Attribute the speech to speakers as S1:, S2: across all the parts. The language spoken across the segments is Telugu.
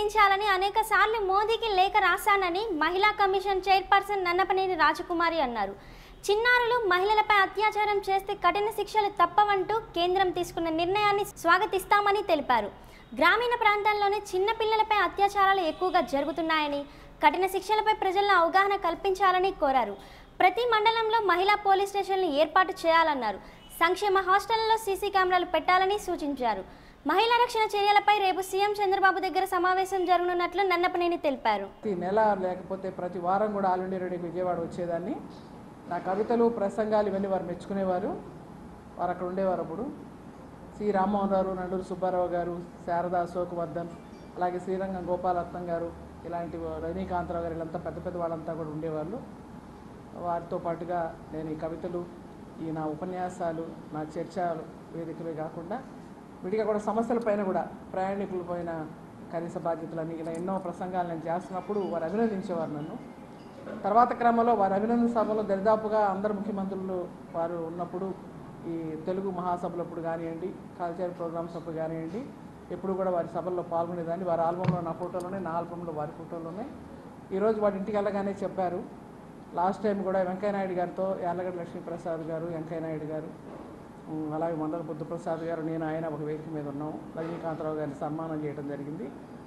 S1: తొలగించాలని అనేక సార్లు మోదీకి లేఖ రాశానని మహిళా కమిషన్ చైర్పర్సన్ నన్నపనేని రాజకుమారి అన్నారు చిన్నారులు మహిళలపై అత్యాచారం చేస్తే కఠిన శిక్షలు తప్పవంటూ కేంద్రం తీసుకున్న నిర్ణయాన్ని స్వాగతిస్తామని తెలిపారు గ్రామీణ ప్రాంతాల్లోనే చిన్న పిల్లలపై అత్యాచారాలు ఎక్కువగా జరుగుతున్నాయని కఠిన శిక్షలపై ప్రజల్లో అవగాహన కల్పించాలని కోరారు ప్రతి మండలంలో మహిళా పోలీస్ స్టేషన్లు ఏర్పాటు చేయాలన్నారు సంక్షేమ హాస్టళ్లలో సీసీ కెమెరాలు పెట్టాలని సూచించారు మహిళా రక్షణ చర్యలపై రేపు సీఎం చంద్రబాబు దగ్గర సమావేశం జరగనున్నట్లు నన్నపనేని తెలిపారు
S2: ప్రతి నెల లేకపోతే ప్రతి వారం కూడా ఆల్ ఇండియా రేడియోకి విజయవాడ వచ్చేదాన్ని నా కవితలు ప్రసంగాలు ఇవన్నీ వారు మెచ్చుకునేవారు వారు అక్కడ ఉండేవారు అప్పుడు సి రామ్మోహన్ రావు నండూరు సుబ్బారావు గారు శారద అశోక్ వర్ధన్ అలాగే శ్రీరంగం గోపాలరత్నం గారు ఇలాంటి రజనీకాంతరావు గారు వీళ్ళంతా పెద్ద పెద్ద వాళ్ళంతా కూడా ఉండేవాళ్ళు వారితో పాటుగా నేను ఈ కవితలు ఈ నా ఉపన్యాసాలు నా చర్చ వేదికలే కాకుండా విడిగా కూడా సమస్యల పైన కూడా ప్రయాణికుల పైన కనీస బాధ్యతలని ఇలా ఎన్నో ప్రసంగాలు నేను చేస్తున్నప్పుడు వారు అభినందించేవారు నన్ను తర్వాత క్రమంలో వారి అభినందన సభలో దరిదాపుగా అందరు ముఖ్యమంత్రులు వారు ఉన్నప్పుడు ఈ తెలుగు మహాసభలప్పుడు కానివ్వండి కల్చరల్ ప్రోగ్రామ్స్ అప్పుడు కానివ్వండి ఎప్పుడు కూడా వారి సభల్లో పాల్గొనేదాన్ని వారి ఆల్బంలో నా ఫోటోలోనే నా ఆల్బంలో వారి ఫోటోలోనే ఈరోజు వారి ఇంటికి వెళ్ళగానే చెప్పారు లాస్ట్ టైం కూడా వెంకయ్యనాయుడు గారితో యార్లగడ్డ లక్ష్మీప్రసాద్ గారు వెంకయ్యనాయుడు గారు ఉమ్, అలాగే మండల బుద్ధప్రసాద్ గారు నేను ఆయన ఒక వేదిక మీద ఉన్నాం రజనీకాంతరావు గారిని సన్మానం చేయడం జరిగింది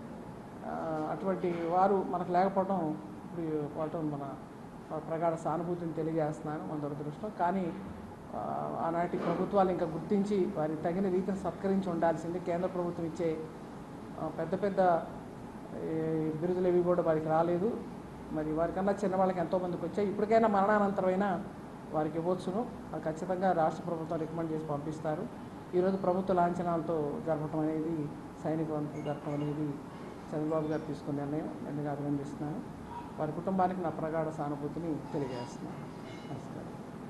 S2: ఆ, అటువంటి వారు మనకు లేకపోవడం ఇప్పుడు పోవటం మన ప్రగాఢ సానుభూతిని తెలియజేస్తున్నాను మన దురదృష్టం కానీ ఆ, ఆనాటి ప్రభుత్వాలు ఇంకా గుర్తించి వారి తగిన రీతిని సత్కరించి ఉండాల్సింది కేంద్ర ప్రభుత్వం ఇచ్చే ఆ, పెద్ద పెద్ద ఈ, బిరుదులు ఇవి కూడా వారికి రాలేదు మరి వారికన్నా చిన్న వాళ్ళకి ఎంతోమందికి వచ్చాయి ఇప్పటికైనా మరణానంతరమైనా వారికి ఇవ్వచ్చును అది ఖచ్చితంగా రాష్ట్ర ప్రభుత్వం రికమెండ్ చేసి పంపిస్తారు ఈరోజు ప్రభుత్వ లాంఛనాలతో జరపడం అనేది సైనిక వంతు జరపడం అనేది చంద్రబాబు గారు తీసుకున్న నిర్ణయం నేను అభినందిస్తున్నాను వారి కుటుంబానికి నా ప్రగాఢ సానుభూతిని తెలియజేస్తున్నాను నమస్కారం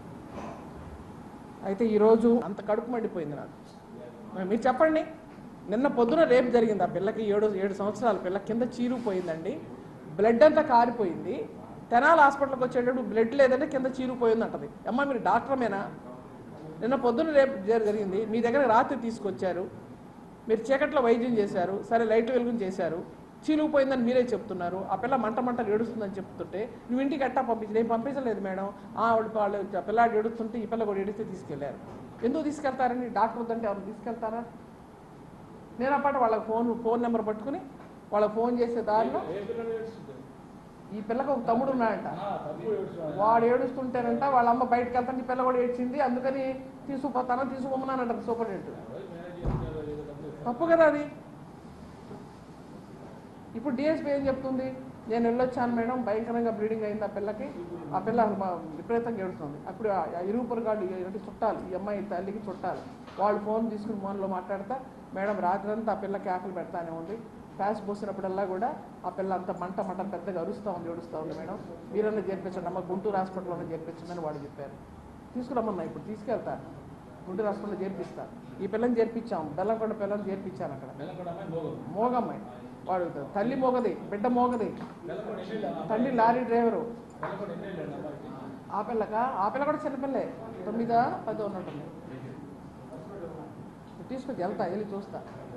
S2: అయితే ఈరోజు అంత కడుపు మండిపోయింది నాకు మరి మీరు చెప్పండి నిన్న పొద్దున రేపు జరిగింది ఆ పిల్లకి ఏడు ఏడు సంవత్సరాల పిల్ల కింద చీరుపోయిందండి బ్లడ్ అంతా కారిపోయింది తెనాలి హాస్పిటల్కి వచ్చేటప్పుడు బ్లడ్ లేదంటే కింద చీరుపోయింది అంటది అమ్మ మీరు డాక్టర్మేనా నిన్న పొద్దున రేపు జరి- జరిగింది మీ దగ్గర రాత్రి తీసుకొచ్చారు మీరు చీకట్లో వైద్యం చేశారు సరే లైట్ వెలుగుని చేశారు చీలుకుపోయిందని మీరే చెప్తున్నారు ఆ పిల్ల మంట మంటలు ఏడుస్తుందని చెప్తుంటే నువ్వు ఇంటికి ఎట్టా పంపించి నేను పంపించలేదు మేడం ఆ వాడు వాళ్ళు ఆ పిల్లాడు ఏడుస్తుంటే ఈ పిల్ల కూడా ఏడిస్తే తీసుకెళ్లారు ఎందుకు తీసుకెళ్తారని డాక్టర్ వద్దంటే ఎవరు తీసుకెళ్తారా నేను అప్పటి వాళ్ళకి ఫోన్ ఫోన్ నెంబర్ పట్టుకుని వాళ్ళకి ఫోన్ చేసే దారిలో ఈ పిల్లకి ఒక తమ్ముడు ఉన్నాడంట వాడు ఏడుస్తుంటేనంట వాళ్ళ అమ్మ బయటకు వెళ్తాను ఈ పిల్ల కూడా ఏడ్చింది అందుకని తీసుకుపోతానని తీసుకుపోమన్నానంట సూపరింటెండెంట్ తప్పు కదా అది ఇప్పుడు డిఎస్పీ ఏం చెప్తుంది నేను వెళ్ళొచ్చాను మేడం భయంకరంగా బ్లీడింగ్ అయింది ఆ పిల్లకి ఆ పిల్ల అసలు మా విపరీతంగా ఏడుస్తుంది అప్పుడు ఆ ఆ ఇరుగు పొరగాళ్ళు ఏంటి చుట్టాలు ఈ అమ్మాయి తల్లికి చుట్టాలు వాళ్ళు ఫోన్ తీసుకుని ఫోన్లో మాట్లాడతా మేడం రాత్రి అంతా ఆ పిల్లకి ఆకలి పెడతానే ఉంది ఫ్యాస్ పోసినప్పుడల్లా కూడా ఆ పిల్ల అంత మంట మంట పెద్దగా అరుస్తూ ఉంది ఏడుస్తూ ఉంది మేడం మీరన్నా చేర్పించండి అమ్మ గుంటూరు హాస్పిటల్లోనే చేర్పించండి అని వాడు చెప్పారు తీసుకురమ్మన్నా ఇప్పుడు తీసుకెళ్తాను గుంటూరు హాస్పిటల్లో చేర్పిస్తా ఈ పిల్లని చేర్పించాం బెల్లంకొండ పిల్లని చేర్పించాను అక్కడ మోగమ్మాయి వాడు తల్లి మోగది బిడ్డ మోగది తల్లి లారీ డ్రైవరు ఆ పిల్లక ఆ పిల్ల కూడా చిన్నపిల్లే తొమ్మిదా పదో ఉన్నట్టుంది తీసుకొచ్చి వెళ్తా వెళ్ళి చూస్తా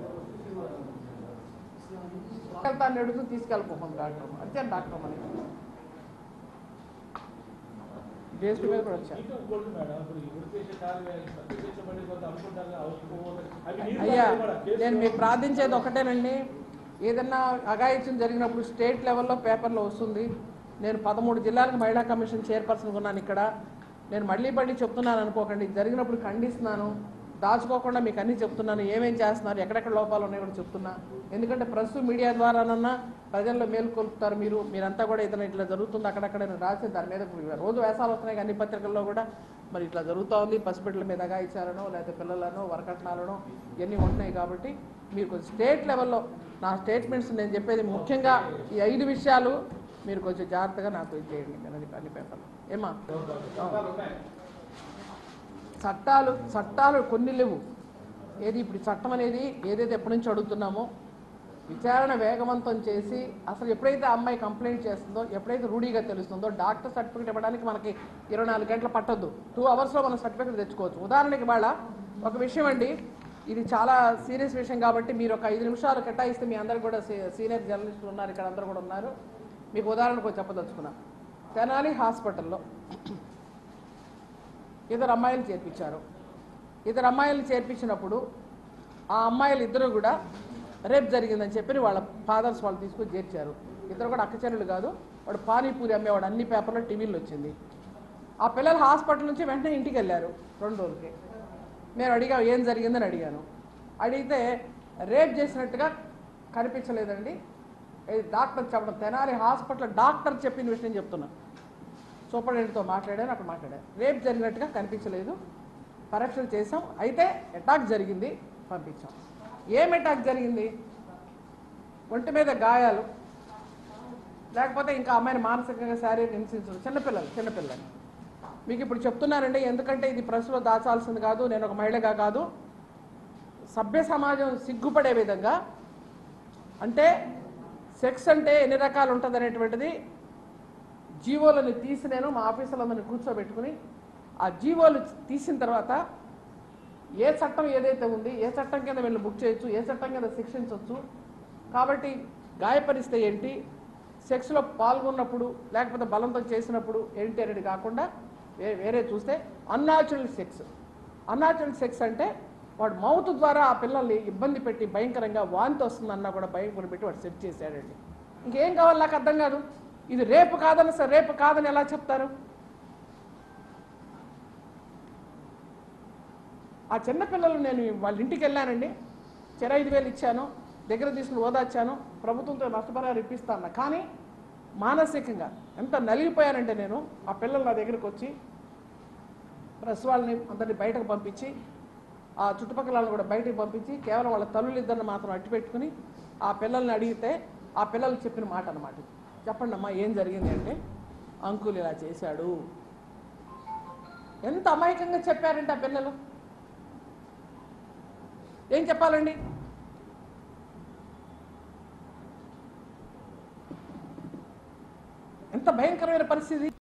S2: వెళ్తా అని అడుగుతూ తీసుకెళ్ళిపోతాం డాక్టర్ అంతే డాక్టర్ మనకి డిఎస్పీ మీద కూడా వచ్చాను అయ్యా నేను మీకు ప్రార్థించేది ఒకటేనండి ఏదన్నా అఘాయిత్యం జరిగినప్పుడు స్టేట్ లెవెల్లో పేపర్లో వస్తుంది నేను పదమూడు జిల్లాలకు మహిళా కమిషన్ చైర్పర్సన్ ఉన్నాను ఇక్కడ నేను మళ్ళీ మళ్ళీ చెప్తున్నాను అనుకోకండి ఇది జరిగినప్పుడు ఖండిస్తున్నాను దాచుకోకుండా మీకు అన్నీ చెప్తున్నాను ఏమేం చేస్తున్నారు ఎక్కడెక్కడ లోపాలు ఉన్నాయో కూడా చెప్తున్నా ఎందుకంటే ప్రెస్ మీడియా ద్వారానన్నా ప్రజల్లో మేలుకొల్పుతారు మీరు మీరంతా కూడా ఏదైనా ఇట్లా జరుగుతుంది అక్కడక్కడ నేను రాసి దాని మీద రోజు వేసాలు వస్తున్నాయి అన్ని పత్రికల్లో కూడా మరి ఇట్లా జరుగుతూ ఉంది పసిబిడ్డల మీద అగాయిచ్చారనో లేకపోతే పిల్లలను వరకట్నాలనో ఇవన్నీ ఉంటున్నాయి కాబట్టి మీరు కొంచెం స్టేట్ లెవెల్లో నా స్టేట్మెంట్స్ నేను చెప్పేది ముఖ్యంగా ఈ ఐదు విషయాలు మీరు కొంచెం జాగ్రత్తగా నాకు ఇది చేయండి నేను అది అన్ని పేపర్లు ఏమా చట్టాలు చట్టాలు కొన్ని లేవు ఏది ఇప్పుడు ఈ చట్టం అనేది ఏదైతే ఎప్పటి నుంచి అడుగుతున్నామో విచారణ వేగవంతం చేసి అసలు ఎప్పుడైతే ఆ అమ్మాయి కంప్లైంట్ చేస్తుందో ఎప్పుడైతే రూఢీగా తెలుస్తుందో డాక్టర్ సర్టిఫికేట్ ఇవ్వడానికి మనకి ఇరవై నాలుగు గంటలు పట్టొద్దు టూ అవర్స్లో మనం సర్టిఫికేట్ తెచ్చుకోవచ్చు ఉదాహరణకి వాళ్ళ ఒక విషయం అండి ఇది చాలా సీరియస్ విషయం కాబట్టి మీరు ఒక ఐదు నిమిషాలు కేటాయిస్తే మీ అందరు కూడా సీ- సీనియర్ జర్నలిస్టులు ఉన్నారు ఇక్కడ అందరూ కూడా ఉన్నారు మీకు ఉదాహరణకు ఒకటి చెప్పదలుచుకున్నా తెనాలి హాస్పిటల్లో ఇద్దరు అమ్మాయిలు చేర్పించారు ఇద్దరు అమ్మాయిలు చేర్పించినప్పుడు ఆ అమ్మాయిలు ఇద్దరు కూడా రేప్ జరిగిందని చెప్పి వాళ్ళ ఫాదర్స్ వాళ్ళు తీసుకొని చేర్చారు ఇద్దరు కూడా అక్కచెల్లెలు కాదు వాడు పానీపూరి అమ్మేవాడు అన్ని పేపర్లో టీవీలో వచ్చింది ఆ పిల్లలు హాస్పిటల్ నుంచి వెంటనే ఇంటికి వెళ్ళారు రెండు రోజులకి నేను అడిగా ఏం జరిగిందని అడిగాను అడిగితే రేప్ చేసినట్టుగా కనిపించలేదండి ఇది డాక్టర్ చెప్పడం తెనాలి హాస్పిటల్ డాక్టర్ చెప్పిన విషయం చెప్తున్నా సూపరింటెండెంట్తో మాట్లాడాను అక్కడ మాట్లాడాను రేప్ జరిగినట్టుగా కనిపించలేదు పరీక్షలు చేసాం అయితే అటాక్ జరిగింది పంపించాం ఏం అటాక్ జరిగింది ఒంటి మీద గాయాలు లేకపోతే ఇంకా అమ్మాయిని మానసికంగా శారీరక హింసించడం చిన్నపిల్లలు చిన్నపిల్లలు మీకు ఇప్పుడు చెప్తున్నానండి ఎందుకంటే ఇది ప్రెస్లో దాచాల్సింది కాదు నేను ఒక మహిళగా కాదు సభ్య సమాజం సిగ్గుపడే విధంగా అంటే సెక్స్ అంటే ఎన్ని రకాలు ఉంటుంది అనేటువంటిది జీవోలను తీసి నేను మా ఆఫీసులందరినీ కూర్చోబెట్టుకుని ఆ జీవోలు తీసిన తర్వాత ఏ చట్టం ఏదైతే ఉంది ఏ చట్టం కింద వీళ్ళు బుక్ చేయొచ్చు ఏ చట్టం కింద శిక్షించవచ్చు కాబట్టి గాయపరిస్తే ఏంటి సెక్స్లో పాల్గొన్నప్పుడు లేకపోతే బలంతం చేసినప్పుడు ఏంటి అనేది కాకుండా వే వేరే చూస్తే అన్యాచురల్ సెక్స్ అన్యాచురల్ సెక్స్ అంటే వాడు మౌత్ ద్వారా ఆ పిల్లల్ని ఇబ్బంది పెట్టి భయంకరంగా వాంతి వస్తుందన్నా కూడా భయం పెట్టి వాడు సెట్ చేశాడండి ఇంకేం కావాలి నాకు అర్థం కాదు ఇది రేపు కాదని సార్ రేపు కాదని ఎలా చెప్తారు ఆ చిన్నపిల్లలు నేను వాళ్ళ ఇంటికి వెళ్ళానండి చెర ఐదు వేలు ఇచ్చాను దగ్గర తీసుకుని ఓదార్చాను ప్రభుత్వంతో నష్టపరిహారం ఇప్పిస్తాను కానీ మానసికంగా ఎంత నలిగిపోయానంటే నేను ఆ పిల్లలు నా దగ్గరికి వచ్చి ప్రెస్ వాళ్ళని అందరిని బయటకు పంపించి ఆ చుట్టుపక్కల వాళ్ళని కూడా బయటకు పంపించి కేవలం వాళ్ళ తల్లులు ఇద్దరిని మాత్రం అట్టి పెట్టుకుని ఆ పిల్లల్ని అడిగితే ఆ పిల్లలు చెప్పిన మాట అన్నమాట చెప్పండి అమ్మా ఏం జరిగింది అంటే అంకుల్ ఇలా చేశాడు ఎంత అమాయకంగా చెప్పారంటే ఆ పిల్లలు ఏం చెప్పాలండి ఎంత భయంకరమైన పరిస్థితి